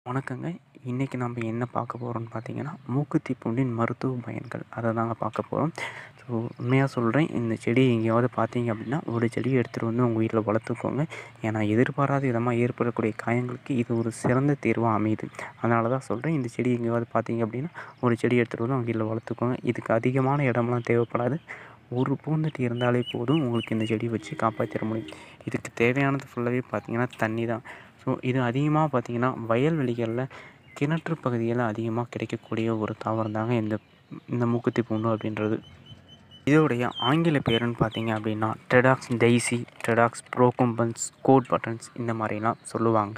வணக்கங்க இன்றைக்கி நம்ம என்ன பார்க்க போகிறோம்னு பார்த்தீங்கன்னா மூக்குத்தி பூண்டின் மருத்துவ பயன்கள் அதை தாங்க பார்க்க போகிறோம் ஸோ உண்மையாக சொல்கிறேன் இந்த செடி எங்கேயாவது பார்த்தீங்க அப்படின்னா ஒரு செடியை எடுத்துகிட்டு வந்து உங்கள் வீட்டில் வளர்த்துக்கோங்க ஏன்னா எதிர்பாராத விதமாக ஏற்படக்கூடிய காயங்களுக்கு இது ஒரு சிறந்த தீர்வாக அமையுது அதனால தான் சொல்கிறேன் இந்த செடி எங்கேயாவது பார்த்தீங்க அப்படின்னா ஒரு செடி எடுத்துகிட்டு வந்து உங்கள் வீட்டில் வளர்த்துக்கோங்க இதுக்கு அதிகமான இடம்லாம் தேவைப்படாது ஒரு பூந்தொட்டி இருந்தாலே போதும் உங்களுக்கு இந்த செடி வச்சு காப்பாற்றிட முடியும் இதுக்கு தேவையானது ஃபுல்லாகவே பார்த்தீங்கன்னா தண்ணி தான் ஸோ இது அதிகமாக பார்த்தீங்கன்னா வயல்வெளிகளில் கிணற்று பகுதியில் அதிகமாக கிடைக்கக்கூடிய ஒரு தாவரம் தாங்க இந்த இந்த மூக்குத்தி பூண்டு அப்படின்றது இதோடைய ஆங்கில பேருன்னு பார்த்தீங்க அப்படின்னா tridax daisy tridax procumbens coat buttons இந்த மாதிரிலாம் சொல்லுவாங்க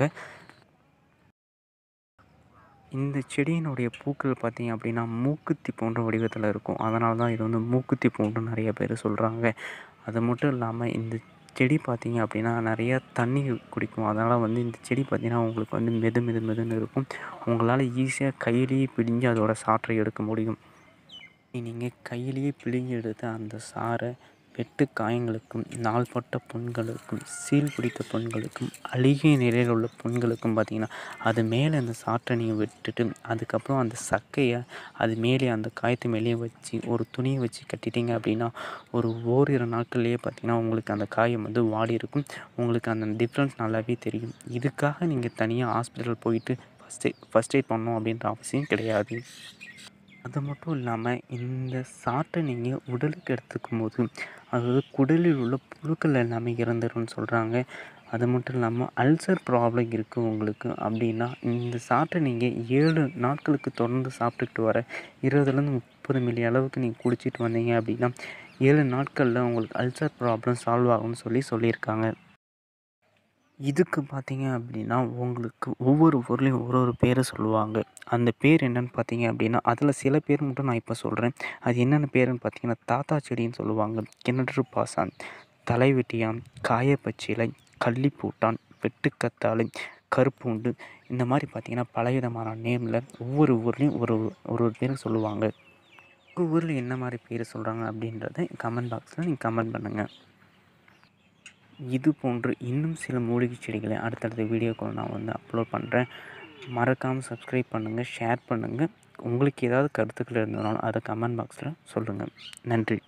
இந்த செடியினுடைய பூக்கள் பார்த்தீங்க அப்படின்னா மூக்குத்தி போன்ற வடிவத்தில் இருக்கும் அதனால தான் இது வந்து மூக்குத்தி பூண்டு நிறைய பேர் சொல்கிறாங்க அது மட்டும் இல்லாமல் இந்த செடி பார்த்தீங்க அப்படின்னா நிறையா தண்ணி குடிக்கும் அதனால் வந்து இந்த செடி பார்த்தீங்கன்னா உங்களுக்கு வந்து மெது மெது மெதுன்னு இருக்கும் உங்களால் ஈஸியாக கையிலேயே பிழிஞ்சு அதோட சாற்றை எடுக்க முடியும் நீங்கள் கையிலேயே பிழிஞ்சு எடுத்த அந்த சாறை வெட்டு காயங்களுக்கும் நாள்பட்ட புண்களுக்கும் சீல் பிடித்த புண்களுக்கும் அழுகிய நிலையில் உள்ள புண்களுக்கும் பார்த்தீங்கன்னா அது மேலே அந்த சாற்றை நீங்கள் விட்டுட்டு அதுக்கப்புறம் அந்த சக்கையை அது மேலே அந்த காயத்து மேலேயே வச்சு ஒரு துணியை வச்சு கட்டிட்டீங்க அப்படின்னா ஒரு ஓரிரு நாட்கள்லேயே பார்த்தீங்கன்னா உங்களுக்கு அந்த காயம் வந்து வாடி இருக்கும் உங்களுக்கு அந்த டிஃப்ரென்ஸ் நல்லாவே தெரியும் இதுக்காக நீங்கள் தனியாக ஹாஸ்பிட்டல் போயிட்டு ஃபஸ்ட் எய்ட் ஃபஸ்ட் எய்ட் பண்ணணும் அப்படின்ற அவசியம் கிடையாது அது மட்டும் இல்லாமல் இந்த சாற்றை நீங்கள் உடலுக்கு எடுத்துக்கும் போது அதாவது குடலில் உள்ள புழுக்கள் எல்லாமே இறந்துரும்னு சொல்கிறாங்க அது மட்டும் இல்லாமல் அல்சர் ப்ராப்ளம் இருக்குது உங்களுக்கு அப்படின்னா இந்த சாற்றை நீங்கள் ஏழு நாட்களுக்கு தொடர்ந்து சாப்பிட்டுக்கிட்டு வர இருபதுலேருந்து முப்பது மில்லி அளவுக்கு நீங்கள் குடிச்சிட்டு வந்தீங்க அப்படின்னா ஏழு நாட்களில் உங்களுக்கு அல்சர் ப்ராப்ளம் சால்வ் ஆகும்னு சொல்லி சொல்லியிருக்காங்க இதுக்கு பார்த்தீங்க அப்படின்னா உங்களுக்கு ஒவ்வொரு ஊர்லேயும் ஒரு ஒரு பேரை சொல்லுவாங்க அந்த பேர் என்னென்னு பார்த்தீங்க அப்படின்னா அதில் சில பேர் மட்டும் நான் இப்போ சொல்கிறேன் அது என்னென்ன பேருன்னு பார்த்தீங்கன்னா தாத்தா செடின்னு சொல்லுவாங்க கிணற்று பாசான் தலைவெட்டியான் காயப்பச்சிலை கள்ளிப்பூட்டான் வெட்டுக்கத்தாழை கருப்பூண்டு இந்த மாதிரி பார்த்தீங்கன்னா பலவிதமான நேமில் ஒவ்வொரு ஊர்லேயும் ஒரு ஒரு ஒரு பேர் சொல்லுவாங்க உங்கள் ஊரில் என்ன மாதிரி பேர் சொல்கிறாங்க அப்படின்றத கமெண்ட் பாக்ஸில் நீங்கள் கமெண்ட் பண்ணுங்கள் இது போன்று இன்னும் சில மூலிகை செடிகளை அடுத்தடுத்த வீடியோக்கள் நான் வந்து அப்லோட் பண்ணுறேன் மறக்காமல் சப்ஸ்கிரைப் பண்ணுங்கள் ஷேர் பண்ணுங்கள் உங்களுக்கு ஏதாவது கருத்துக்கள் இருந்ததுனாலும் அதை கமெண்ட் பாக்ஸில் சொல்லுங்கள் நன்றி